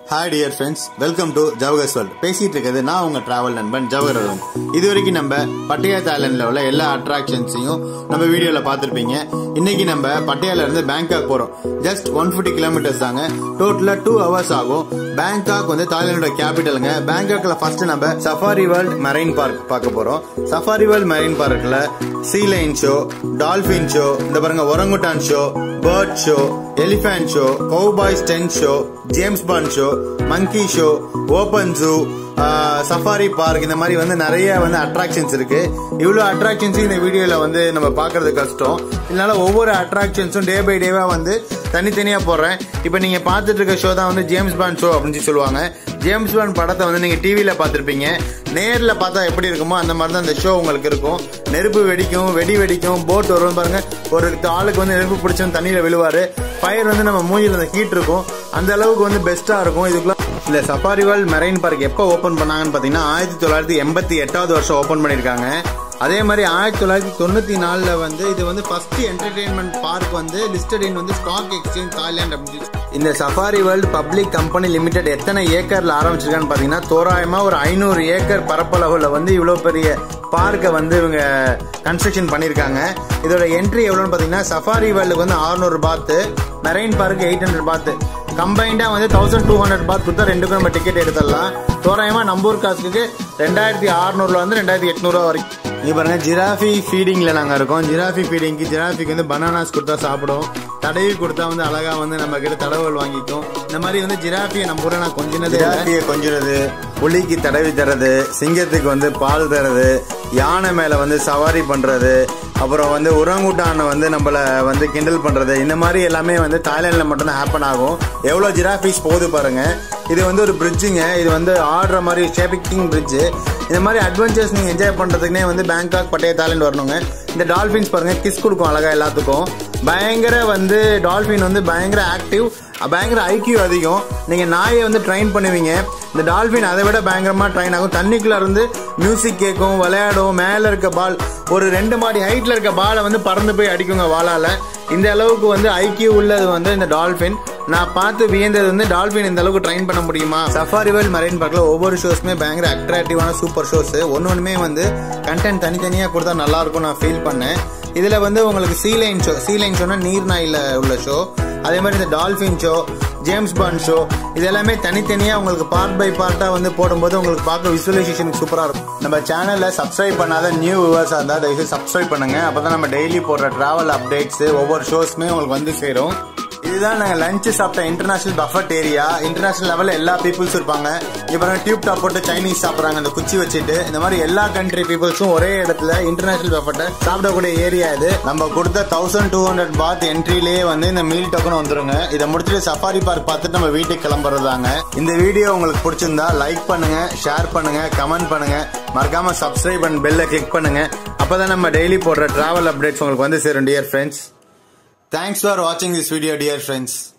Hi dear friends welcome to Jawahar's world பேசிட்டு இருக்கிறது நான் உங்க டிராவல் நண்பன் ஜவஹர் அருண் இது வரைக்கும் நம்ம பட்டியா தாய்லாண்டில் உள்ள எல்லா அட்ராக்ஷன்ஸையும் நம்ம வீடியோவில் பார்த்துருப்பீங்க இன்னைக்கு நம்ம பட்டியால இருந்து பேங்காக் போகிறோம் ஜஸ்ட் ஒன் ஃபிஃப்டி கிலோமீட்டர்ஸ் தாங்க டோட்டலாக டூ ஹவர்ஸ் ஆகும் பேங்காக் வந்து தாய்லாண்டோட கேபிட்டலுங்க பேங்காக்ல ஃபர்ஸ்ட் நம்ம சஃபாரி வேர்ல்ட் மெரைன் பார்க் பார்க்க போறோம் சஃபாரி வேர்ல்ட் மெரைன் பார்க்ல sea line show dolphin show இந்த பாருங்க orangutan show bird show elephant show cowboy stunt show James Bond show monkey show open zoo safari park இந்த மாதிரி வந்து நிறைய வந்து அட்ராக்ஷன்ஸ் இருக்கு இவ்வளோ அட்ராக்ஷன்ஸ் இந்த வீடியோல வந்து நம்ம பார்க்கறது கஷ்டம் இதனால ஒவ்வொரு அட்ராக்ஷன்ஸும் டே பை டேவா வந்து தனித்தனியா போடுறேன் இப்போ நீங்க பார்த்துட்டு இருக்க ஷோ தான் வந்து ஜேம்ஸ் பாண்ட் ஷோ அப்படின்னு சொல்லி சொல்லுவாங்க ஜேம்ஸ் பாண்ட் படத்தை வந்து நீங்க டிவியில பார்த்துருப்பீங்க நேர்ல பார்த்தா எப்படி இருக்குமோ அந்த மாதிரி தான் இந்த ஷோ உங்களுக்கு இருக்கும் நெருப்பு வெடிக்கும் வெடி வெடிக்கும் போட் வரும் பாருங்க ஒரு ஆளுக்கு வந்து நெருப்பு பிடிச்சவன் தண்ணியில விழுவாரு ஃபயர் வந்து நம்ம மூஞ்சில அந்த ஹீட் இருக்கும் அந்த அளவுக்கு வந்து பெஸ்டா இருக்கும் இதுக்குள்ள இந்த சஃபாரி வேர்ல்ட் மெரைன் பார்க் எப்போ ஓபன் பண்ணாங்கன்னு பாத்தீங்கன்னா ஆயிரத்தி தொள்ளாயிரத்தி எண்பத்தி எட்டாவது வருஷம் ஓபன் பண்ணிருக்காங்க அதே மாதிரி ஆயிரத்தி தொள்ளாயிரத்தி தொண்ணூத்தி நாலுல வந்து இது வந்து ஃபர்ஸ்ட் என்டர்டைன்மெண்ட் பார்க் வந்து லிஸ்டட் இன் வந்து ஸ்டாக் எக்ஸ்சேஞ்ச் தாய்லாந்து அப்படின்னு சொல்லி இந்த safari world public company limited எத்தனை ஏக்கர்ல ஆரம்பிச்சிருக்கான்னு பாத்தீங்கன்னா தோராயமா ஒரு ஐநூறு ஏக்கர் பரப்பளவுல வந்து இவ்வளவு பெரிய பார்க்கை வந்து இவங்க கன்ஸ்ட்ரக்ஷன் பண்ணிருக்காங்க இதோட என்ட்ரி எவ்வளோன்னு பாத்தீங்கன்னா சஃபாரி வேர்ல்டுக்கு வந்து 600 பாத்து மெரைன் பார்க் எயிட் ஹண்ட்ரட் பாத்து கம்பைண்டா வந்து தௌசண்ட் டூ ஹண்ட்ரட் பாத் கொடுத்தா ரெண்டுக்கும் நம்ம டிக்கெட் எடுத்துடலாம் தோராயமா நம்பூர் காசுக்கு ரெண்டாயிரத்தி அறுநூறுல வந்து ரெண்டாயிரத்தி எட்நூறுவா வரைக்கும் நீ பாருங்க ஜிராஃபி ஃபீடிங்ல நாங்க இருக்கோம் ஜிராஃபி ஃபீடிங்க்கு ஜிராஃபிக்கு வந்து பனானாஸ் கொடுத்தா சாப்பிடும் தடவி கொடுத்தா வந்து அழகா வந்து நம்ம கிட்ட தடவல் வாங்கிக்கும் இந்த மாதிரி வந்து ஜிராஃபியை நம்ம ஊர்ல நான் கொஞ்சினது ஜிராஃபியை கொஞ்சினது புலிக்கு தடவி தரது சிங்கத்துக்கு வந்து பால் தரது யானை மேல வந்து சவாரி பண்றது அப்புறம் வந்து உரங்குட்டானை வந்து நம்மள வந்து கிண்டல் பண்றது இந்த மாதிரி எல்லாமே வந்து தாய்லாந்துல மட்டும்தான் ஹேப்பன் ஆகும் எவ்வளவு ஜிராஃபிஸ் போகுது பாருங்க இது வந்து ஒரு பிரிட்ஜுங்க இது வந்து ஆடுற மாதிரி ஷேபிக்கிங் பிரிட்ஜ் இந்த மாதிரி அட்வென்ச்சர்ஸ் நீங்க என்ஜாய் பண்றதுக்குனே வந்து பேங்காக் பட்டைய தாய்லாந்து வரணுங்க இந்த டால்பின்ஸ் பாருங்க கிஸ் கொடுக்கும் அழகா எல்லாத்துக்கும் பயங்கர வந்து டால்பின் வந்து பயங்கர ஆக்டிவ் பயங்கர ஐக்கியூ அதிகம் நீங்க நாயை வந்து ட்ரெயின் பண்ணுவீங்க இந்த டால்பின் அதை விட பயங்கரமா ட்ரெயின் ஆகும் தண்ணிக்குள்ள இருந்து மியூசிக் கேட்கும் விளையாடும் மேல இருக்க பால் ஒரு ரெண்டு மாடி ஹைட்ல இருக்க பாலை வந்து பறந்து போய் அடிக்குங்க வாளால இந்த அளவுக்கு வந்து ஐக்கியூ உள்ளது வந்து இந்த டால்பின் நான் பார்த்து வியந்தது வந்து டால்பின் இந்த அளவுக்கு ட்ரெயின் பண்ண முடியுமா சஃபாரி வேர்ல்ட் மரைன் பார்க்ல ஒவ்வொரு ஷோஸ்மே பயங்கர அட்ராக்டிவான சூப்பர் ஷோஸ் ஒன்னு ஒண்ணுமே வந்து கண்டென்ட் தனித்தனியா கொடுத்தா நல்லா இருக்கும் நான் ஃபீல் பண்ணேன் இதுல வந்து உங்களுக்கு sea line show sea line ஷோனா நீர்நாயில உள்ள ஷோ அதே மாதிரி இந்த dolphin show James Bond show இது எல்லாமே தனித்தனியா உங்களுக்கு பார்ட் பை பார்ட்டா வந்து போடும்போது உங்களுக்கு பார்க்க விசுவலைசேஷன் சூப்பரா இருக்கும் நம்ம சேனல்ல சப்ஸ்கிரைப் பண்ணாத நியூ வியூவர்ஸா இருந்தா தயவுசெய்து சப்ஸ்கிரைப் பண்ணுங்க அப்பதான் நம்ம டெய்லி போடுற டிராவல் அப்டேட்ஸ் ஒவ்வொரு ஷோஸ்மே உங்களுக்கு வந்து சேரும் இதுதான் நாங்க லஞ்ச் சாப்பிட்ட இன்டர்நேஷனல் பஃபட் ஏரியா இன்டர்நேஷனல் லெவல்ல எல்லா பீப்புள்ஸ் இருப்பாங்க இங்க பாருங்க டியூப் டாப் போட்டு சைனீஸ் சாப்பிடுறாங்க அந்த குச்சி வச்சுட்டு இந்த மாதிரி எல்லா கண்ட்ரி பீப்புள்ஸும் ஒரே இடத்துல இன்டர்நேஷனல் பஃபட்டை சாப்பிடக்கூடிய ஏரியா இது நம்ம கொடுத்த தௌசண்ட் டூ ஹண்ட்ரட் பாத் என்ட்ரிலேயே வந்து இந்த மீல் டோக்கன் வந்துருங்க இதை முடிச்சுட்டு சஃபாரி பார்க் பார்த்துட்டு நம்ம வீட்டுக்கு கிளம்புறதாங்க இந்த வீடியோ உங்களுக்கு பிடிச்சிருந்தா லைக் பண்ணுங்க ஷேர் பண்ணுங்க கமெண்ட் பண்ணுங்க மறக்காம சப்ஸ்கிரைப் அண்ட் பெல்ல கிளிக் பண்ணுங்க அப்பதான் நம்ம டெய்லி போடுற டிராவல் அப்டேட்ஸ் உங்களுக்கு வந்து சேரும் dear friends Thanks for watching this video dear friends.